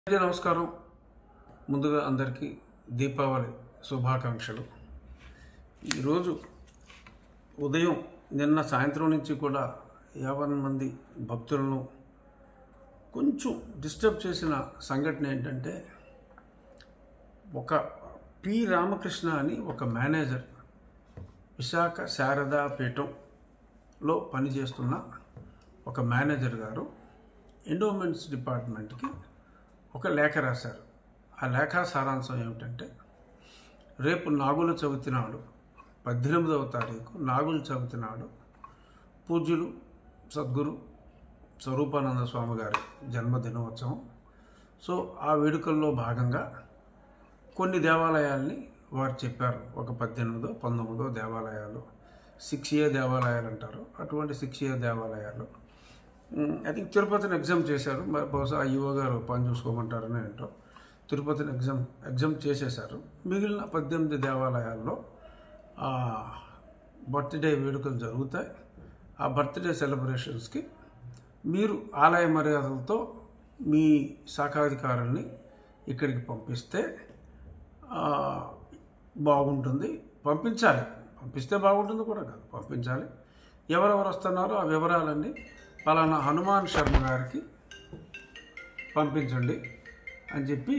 అందరికీ నమస్కారం ముందుగా అందరికీ దీపావళి శుభాకాంక్షలు ఈరోజు ఉదయం నిన్న సాయంత్రం నుంచి కూడా యాభై మంది భక్తులను కొంచెం డిస్టర్బ్ చేసిన సంఘటన ఏంటంటే ఒక పి రామకృష్ణ అని ఒక మేనేజర్ విశాఖ శారదా పీఠంలో పనిచేస్తున్న ఒక మేనేజర్ గారు ఎండోమెంట్స్ డిపార్ట్మెంట్కి ఒక లేఖ రాశారు ఆ లేఖ సారాంశం ఏమిటంటే రేపు నాగుల చవితి నాడు పద్దెనిమిదవ తారీఖు నాగుల చవితి నాడు పూజ్యులు సద్గురు స్వరూపానంద స్వామి గారి జన్మదినోత్సవం సో ఆ వేడుకల్లో భాగంగా కొన్ని దేవాలయాల్ని వారు చెప్పారు ఒక పద్దెనిమిదో పంతొమ్మిదో దేవాలయాలు సిక్స్ ఏ దేవాలయాలు అంటారు అటువంటి సిక్స్ ఏ దేవాలయాలు ఐ థింక్ తిరుపతిని ఎగ్జామ్ చేశారు మరి బహుశా ఈఓ గారు పని చూసుకోమంటారని ఏంటో తిరుపతిని ఎగ్జామ్ ఎగ్జామ్ చేసేశారు మిగిలిన పద్దెనిమిది దేవాలయాల్లో బర్త్డే వేడుకలు జరుగుతాయి ఆ బర్త్డే సెలబ్రేషన్స్కి మీరు ఆలయ మర్యాదలతో మీ శాఖాధికారుల్ని ఇక్కడికి పంపిస్తే ఆ, బాగుంటుంది పంపించాలి పంపిస్తే బాగుంటుంది కూడా కాదు పంపించాలి ఎవరెవరు వస్తున్నారో ఆ వివరాలన్నీ పలానా హనుమాన్ శర్మ గారికి పంపించండి అని చెప్పి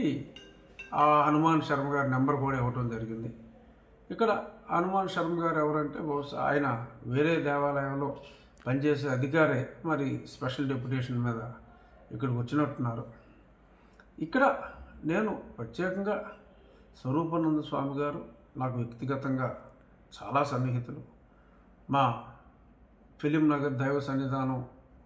ఆ హనుమాన్ శర్మ గారి నెంబర్ కూడా ఇవ్వటం జరిగింది ఇక్కడ హనుమాన్ శర్మ గారు ఎవరంటే బహుశా ఆయన వేరే దేవాలయంలో పనిచేసే అధికారే మరి స్పెషల్ డెప్యుటేషన్ మీద ఇక్కడికి వచ్చినట్టున్నారు ఇక్కడ నేను ప్రత్యేకంగా స్వరూపానంద స్వామి గారు నాకు వ్యక్తిగతంగా చాలా సన్నిహితులు మా ఫిలిం నగర్ దైవ సన్నిధానం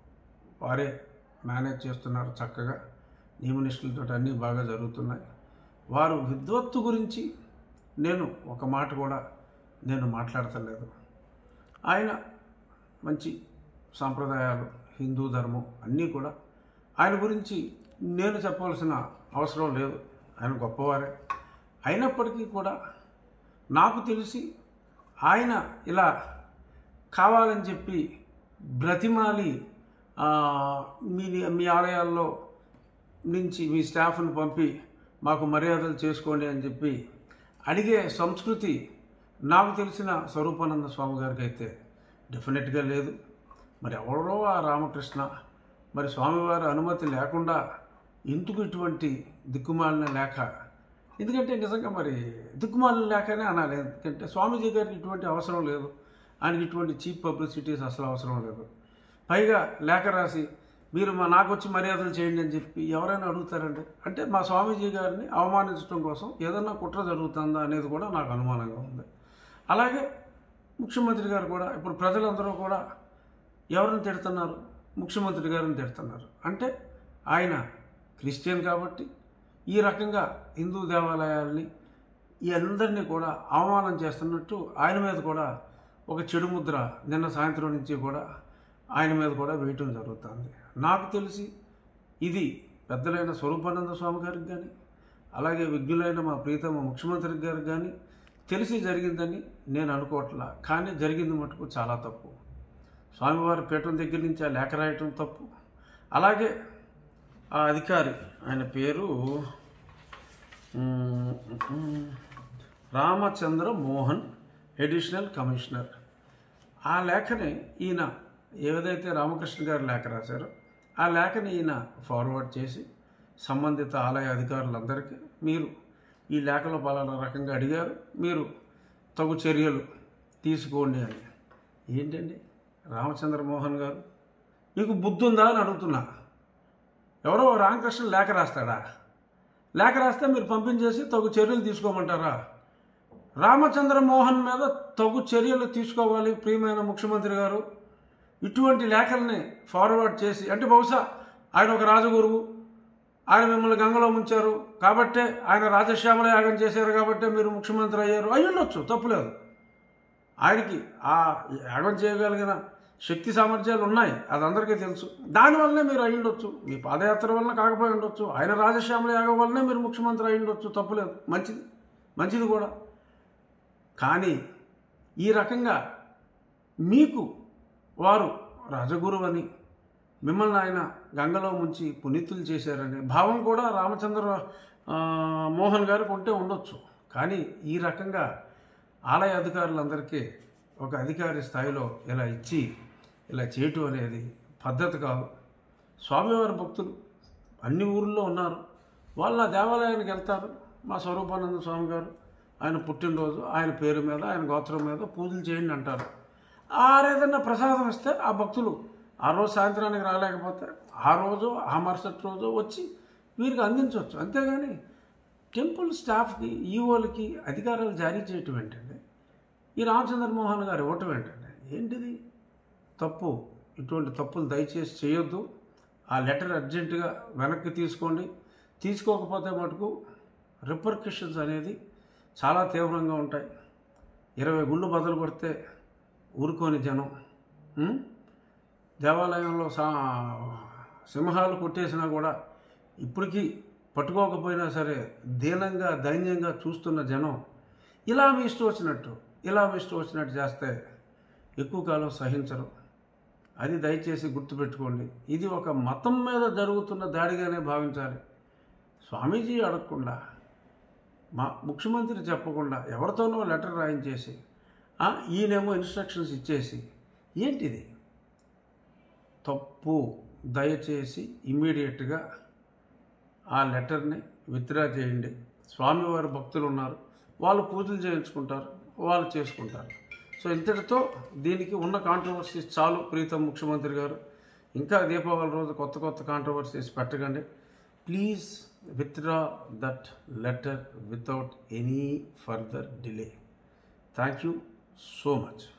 వారే మేనేజ్ చేస్తున్నారు చక్కగా నియమనిష్ఠులతో అన్నీ బాగా జరుగుతున్నాయి వారు విద్వత్తు గురించి నేను ఒక మాట కూడా నేను మాట్లాడతలేదు ఆయన మంచి సాంప్రదాయాలు హిందూ ధర్మం అన్నీ కూడా ఆయన గురించి నేను చెప్పవలసిన అవసరం లేదు ఆయన గొప్పవారే అయినప్పటికీ కూడా నాకు తెలిసి ఆయన ఇలా కావాలని చెప్పి బ్రతిమాలి ఆ, మీ మీ ఆలయాల్లో నుంచి మీ స్టాఫ్ను పంపి మాకు మర్యాదలు చేసుకోండి అని చెప్పి అడిగే సంస్కృతి నాకు తెలిసిన స్వరూపానంద స్వామి గారికి అయితే డెఫినెట్గా లేదు మరి ఎవరో ఆ రామకృష్ణ మరి స్వామివారి అనుమతి లేకుండా ఎందుకు ఇటువంటి దిక్కుమాలిన లేఖ ఎందుకంటే నిజంగా మరి దిక్కుమాలిన లేఖనే అనాలి ఎందుకంటే స్వామీజీ గారికి ఇటువంటి అవసరం లేదు ఆయనకి ఇటువంటి చీప్ పబ్లిసిటీస్ అసలు అవసరం లేదు పైగా లేఖ రాసి మీరు మా నాకు వచ్చి మర్యాదలు చేయండి అని చెప్పి ఎవరైనా అడుగుతారండి అంటే మా స్వామీజీ గారిని అవమానించడం కోసం ఏదన్నా కుట్ర జరుగుతుందా అనేది కూడా నాకు అనుమానంగా ఉంది అలాగే ముఖ్యమంత్రి గారు కూడా ఇప్పుడు ప్రజలందరూ కూడా ఎవరిని తిడుతున్నారు ముఖ్యమంత్రి గారిని తిడుతున్నారు అంటే ఆయన క్రిస్టియన్ కాబట్టి ఈ రకంగా హిందూ దేవాలయాల్ని ఈ అందరినీ కూడా అవమానం చేస్తున్నట్టు ఆయన మీద కూడా ఒక చెడు ముద్ర నిన్న సాయంత్రం నుంచి కూడా ఆయన మీద కూడా వేయటం జరుగుతుంది నాకు తెలిసి ఇది పెద్దలైన స్వరూపానంద స్వామి గారికి కానీ అలాగే విజ్ఞులైన మా ప్రీతమ ముఖ్యమంత్రి గారికి కానీ తెలిసి జరిగిందని నేను అనుకోవట్లా కానీ జరిగింది మటుకు చాలా తప్పు స్వామివారి పీఠం దగ్గర నుంచి ఆ లేఖ రాయటం తప్పు అలాగే ఆ అధికారి ఆయన పేరు మ్, మ్, రామచంద్ర మోహన్ ఎడిషనల్ కమిషనర్ ఆ లేఖని ఈయన ఏదైతే రామకృష్ణ గారు లేఖ రాశారో ఆ లేఖని ఈయన ఫార్వర్డ్ చేసి సంబంధిత ఆలయ అధికారులందరికీ మీరు ఈ లేఖలో పలానా రకంగా అడిగారు మీరు తగు చర్యలు తీసుకోండి అని ఏంటండి రామచంద్ర మోహన్ గారు మీకు బుద్ధి ఉందా అని అడుగుతున్నా ఎవరో రామకృష్ణ లేఖ రాస్తాడా లేఖ రాస్తే మీరు పంపించేసి తగు చర్యలు తీసుకోమంటారా రామచంద్ర మోహన్ మీద తగు చర్యలు తీసుకోవాలి ప్రియమైన ముఖ్యమంత్రి గారు ఇటువంటి లేఖల్ని ఫార్వర్డ్ చేసి అంటే బహుశా ఆయన ఒక రాజగురువు ఆయన మిమ్మల్ని గంగలో ముంచారు కాబట్టే ఆయన రాజశ్యామల యాగం చేశారు కాబట్టే మీరు ముఖ్యమంత్రి అయ్యారు అయి ఉండొచ్చు తప్పులేదు ఆయనకి ఆ యాగం చేయగలిగిన శక్తి సామర్థ్యాలు ఉన్నాయి అది అందరికీ తెలుసు దానివల్లనే మీరు అయి ఉండొచ్చు మీ పాదయాత్ర వలన కాకపోయి ఉండొచ్చు ఆయన రాజశ్యామల యాగం వల్లనే మీరు ముఖ్యమంత్రి అయి ఉండొచ్చు తప్పులేదు మంచిది మంచిది కూడా కానీ ఈ రకంగా మీకు వారు రాజగురువు అని మిమ్మల్ని ఆయన గంగలో ముంచి పునీతులు చేశారనే భావం కూడా రామచంద్ర ఆ, మోహన్ గారికి ఉంటే ఉండొచ్చు కానీ ఈ రకంగా ఆలయ అధికారులందరికీ ఒక అధికారి స్థాయిలో ఇలా ఇచ్చి ఇలా చేయటం అనేది పద్ధతి కాదు స్వామివారి భక్తులు అన్ని ఊర్లో ఉన్నారు వాళ్ళు ఆ దేవాలయానికి వెళ్తారు మా స్వరూపానంద స్వామి గారు ఆయన పుట్టినరోజు ఆయన పేరు మీద ఆయన గోత్రం మీద పూజలు చేయండి అంటారు ఆరేదన్నా ప్రసాదం ఇస్తే ఆ భక్తులు ఆ రోజు సాయంత్రానికి రాలేకపోతే ఆ రోజు ఆ మరుసటి రోజు వచ్చి వీరికి అందించవచ్చు అంతేగాని టెంపుల్ స్టాఫ్కి ఈఓలకి అధికారాలు జారీ చేయటం ఏంటండి ఈ రామచంద్రమోహన్ గారు ఇవ్వటం ఏంటండి ఏంటిది తప్పు ఇటువంటి తప్పులు దయచేసి చేయొద్దు ఆ లెటర్ అర్జెంటుగా వెనక్కి తీసుకోండి తీసుకోకపోతే మటుకు రిపర్కషన్స్ అనేది చాలా తీవ్రంగా ఉంటాయి ఇరవై గుళ్ళు బదులు కొడితే ఊరుకోని జనం ఉం? దేవాలయంలో సా సింహాలు కొట్టేసినా కూడా ఇప్పటికీ పట్టుకోకపోయినా సరే దీనంగా దైన్యంగా చూస్తున్న జనం ఇలా మీ ఇష్టం వచ్చినట్టు ఇలా మీ ఇష్టం వచ్చినట్టు చేస్తే ఎక్కువ కాలం సహించరు అది దయచేసి గుర్తుపెట్టుకోండి ఇది ఒక మతం మీద జరుగుతున్న దాడిగానే భావించాలి స్వామీజీ అడగకుండా మా ముఖ్యమంత్రి చెప్పకుండా ఎవరితోనో లెటర్ రాయించేసి ఆ, ఈయనేమో ఇన్స్ట్రక్షన్స్ ఇచ్చేసి ఏంటిది తప్పు దయచేసి ఇమ్మీడియట్గా ఆ లెటర్ని విత్డ్రా చేయండి స్వామివారి భక్తులు ఉన్నారు వాళ్ళు పూజలు చేయించుకుంటారు వాళ్ళు చేసుకుంటారు సో ఇంతటితో దీనికి ఉన్న కాంట్రవర్సీస్ చాలు ప్రీతం ముఖ్యమంత్రి గారు ఇంకా దీపావళి రోజు కొత్త కొత్త కాంట్రవర్సీస్ పెట్టకండి please withdraw that letter without any further delay thank you so much